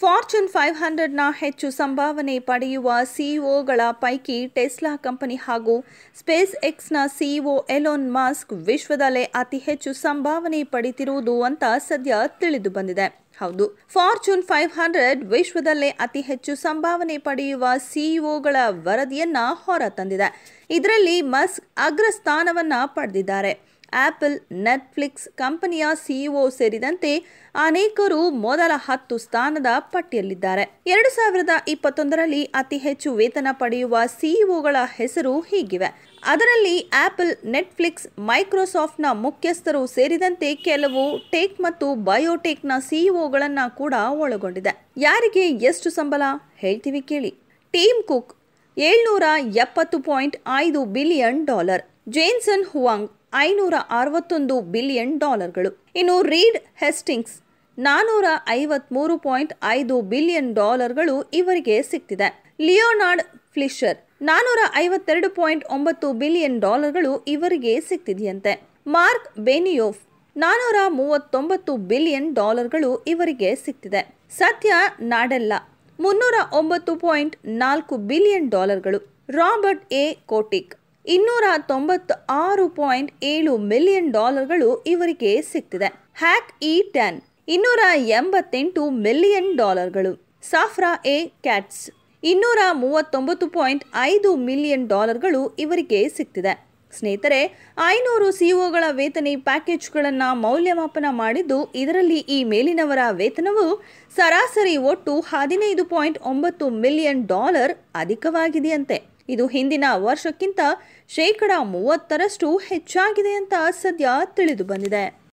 fortune five ಹಂಡ್ರೆಡ್ನ ಹೆಚ್ಚು ಸಂಭಾವನೆ ಪಡೆಯುವ ಸಿಇಒಗಳ ಪೈಕಿ ಟೆಸ್ಲಾ ಕಂಪನಿ ಹಾಗೂ ಸ್ಪೇಸ್ ಎಕ್ಸ್ನ ಸಿಇಒ ಎಲೋನ್ ಮಾಸ್ಕ್ ವಿಶ್ವದಲ್ಲೇ ಅತಿ ಹೆಚ್ಚು ಸಂಭಾವನೆ ಪಡೆದಿರುವುದು ಅಂತ ಸದ್ಯ ತಿಳಿದು ಬಂದಿದೆ ಹೌದು ಫಾರ್ಚೂನ್ ಫೈವ್ ಹಂಡ್ರೆಡ್ ವಿಶ್ವದಲ್ಲೇ ಅತಿ ಹೆಚ್ಚು ಸಂಭಾವನೆ ಪಡೆಯುವ ಸಿಇಒಗಳ ವರದಿಯನ್ನ ಹೊರತಂದಿದೆ ಇದರಲ್ಲಿ ಮಸ್ಕ್ ಅಗ್ರ ಸ್ಥಾನವನ್ನ ಪಡೆದಿದ್ದಾರೆ ಆಪಲ್ ನೆಟ್ಫ್ಲಿಕ್ಸ್ ಕಂಪನಿಯ ಸಿಇಒ ಸೇರಿದಂತೆ ಅನೇಕರು ಮೊದಲ ಹತ್ತು ಸ್ಥಾನದ ಪಟ್ಟಿಯಲ್ಲಿದ್ದಾರೆ ಎರಡು ಸಾವಿರದ ಇಪ್ಪತ್ತೊಂದರಲ್ಲಿ ಅತಿ ಹೆಚ್ಚು ವೇತನ ಪಡೆಯುವ ಸಿಇಒಗಳ ಹೆಸರು ಹೀಗಿವೆ ಅದರಲ್ಲಿ ಆಪಲ್ ನೆಟ್ಫ್ಲಿಕ್ಸ್ ಮೈಕ್ರೋಸಾಫ್ಟ್ನ ಮುಖ್ಯಸ್ಥರು ಸೇರಿದಂತೆ ಕೆಲವು ಟೇಕ್ ಮತ್ತು ಬಯೋಟೆಕ್ನ ಸಿಇಒಗಳನ್ನ ಕೂಡ ಒಳಗೊಂಡಿದೆ ಯಾರಿಗೆ ಎಷ್ಟು ಸಂಬಳ ಹೇಳ್ತೀವಿ ಕೇಳಿ ಟೀಮ್ ಕುಕ್ ಏಳ್ನೂರ ಎಪ್ಪತ್ತು ಪಾಯಿಂಟ್ ಐದು ಬಿಲಿಯನ್ ಡಾಲರ್ ಜೇನ್ಸನ್ ಹುವಾಂಗ್ ಐನೂರ ಅರವತ್ತೊಂದು ಬಿಲಿಯನ್ ಡಾಲರ್ಗಳು ಇನ್ನು ರೀಡ್ ಹೆಸ್ಟಿಂಗ್ಸ್ ನಾನೂರ ಐವತ್ಮೂರು ಪಾಯಿಂಟ್ ಐದು ಬಿಲಿಯನ್ ಡಾಲರ್ಗಳು ಇವರಿಗೆ ಸಿಕ್ತಿದೆ ಲಿಯೋನಾರ್ಡ್ ಫ್ಲಿಷರ್ ನಾನೂರ ಐವತ್ತೆರಡು ಪಾಯಿಂಟ್ ಒಂಬತ್ತು ಬಿಲಿಯನ್ ಡಾಲರ್ಗಳು ಇವರಿಗೆ ಸಿಕ್ತಿದೆಯಂತೆ ಮಾರ್ಕ್ ಬೆನಿಯೋಫ್ ನಾನೂರ ಮೂವತ್ತೊಂಬತ್ತು ಬಿಲಿಯನ್ ಡಾಲರ್ಗಳು ಇವರಿಗೆ ಸಿಕ್ತಿದೆ ಸತ್ಯ ನಾಡೆಲ್ಲ ಮುನ್ನೂರ ಒಂಬತ್ತು ಪಾಯಿಂಟ್ ನಾಲ್ಕು ಬಿಲಿಯನ್ ಡಾಲರ್ಗಳು ರಾಬರ್ಟ್ ಎ ಕೋಟಿಕ್ ಇನ್ನೂರ ತೊಂಬತ್ತ ಆರು ಪಾಯಿಂಟ್ ಏಳು ಮಿಲಿಯನ್ ಡಾಲರ್ಗಳು ಇವರಿಗೆ ಸಿಕ್ತಿದೆ ಹ್ಯಾಕ್ ಇ ಟೆನ್ ಇನ್ನೂರ ಎಂಬತ್ತೆಂಟು ಮಿಲಿಯನ್ ಡಾಲರ್ಗಳು ಸಾಫ್ರಾ ಎ ಕ್ಯಾಟ್ಸ್ ಇನ್ನೂರ ಮೂವತ್ತೊಂಬತ್ತು ಪಾಯಿಂಟ್ ಐದು ಮಿಲಿಯನ್ ಡಾಲರ್ಗಳು ಇವರಿಗೆ ಸಿಕ್ತಿದೆ ಸ್ನೇಹಿತರೆ ಐನೂರು ಸಿಇಒಗಳ ವೇತನ ಪ್ಯಾಕೇಜ್ಗಳನ್ನು ಮೌಲ್ಯಮಾಪನ ಮಾಡಿದ್ದು ಇದರಲ್ಲಿ ಈ ಮೇಲಿನವರ ವೇತನವು ಸರಾಸರಿ ಒಟ್ಟು ಹದಿನೈದು ಪಾಯಿಂಟ್ ಒಂಬತ್ತು ಮಿಲಿಯನ್ ಡಾಲರ್ ಅಧಿಕವಾಗಿದೆಯಂತೆ ಇದು ಹಿಂದಿನ ವರ್ಷಕ್ಕಿಂತ ಶೇಕಡ ಮೂವತ್ತರಷ್ಟು ಹೆಚ್ಚಾಗಿದೆ ಅಂತ ಸದ್ಯ ತಿಳಿದು ಬಂದಿದೆ